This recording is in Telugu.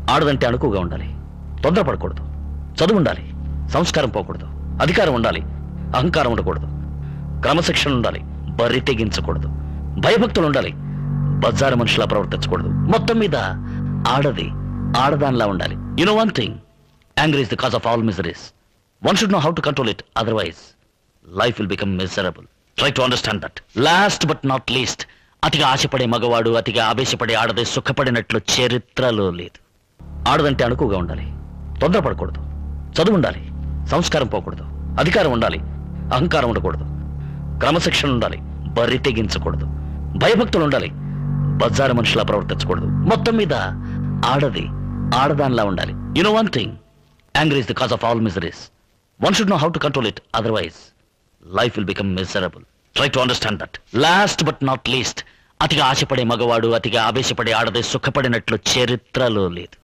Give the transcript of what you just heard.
ఆడదంటే అణుకుగా ఉండాలి తొందరపడకూడదు చదువు ఉండాలి సంస్కారం పోకూడదు అధికారం ఉండాలి అహంకారం ఉండకూడదు క్రమశిక్షణ ఉండాలి బరి తెగించకూడదు భయభక్తులు ఉండాలి బజారు మనుషులా ప్రవర్తించకూడదు మొత్తం మీద ఆడది ఆడదానిలా ఉండాలి you know one thing angry is the cause of all miseries one should know how to control it otherwise life will become miserable try to understand that last but not least అతిగా ఆశపడే మగవాడు అతిగా ఆవేశపడే ఆడది సుఖపడినట్లు చరిత్రలో లేదు ఆడదంటే అణుకుగా ఉండాలి తొందరపడకూడదు చదువు ఉండాలి సంస్కారం పోకూడదు అధికారం ఉండాలి అహంకారం ఉండకూడదు క్రమశిక్షణ ఉండాలి బరి తెగించకూడదు భయభక్తులు ఉండాలి బజారు మనుషులా ప్రవర్తించకూడదు మొత్తం మీద ఆడది ఆడదానిలా ఉండాలి you know one thing angry is the cause of all miseries one should know how to control it otherwise life will become miserable try to understand that last but not least అతిగా ఆశపడే మగవాడు అతిగా ఆవేశపడే ఆడది సుఖపడినట్లు చరిత్రలో లేదు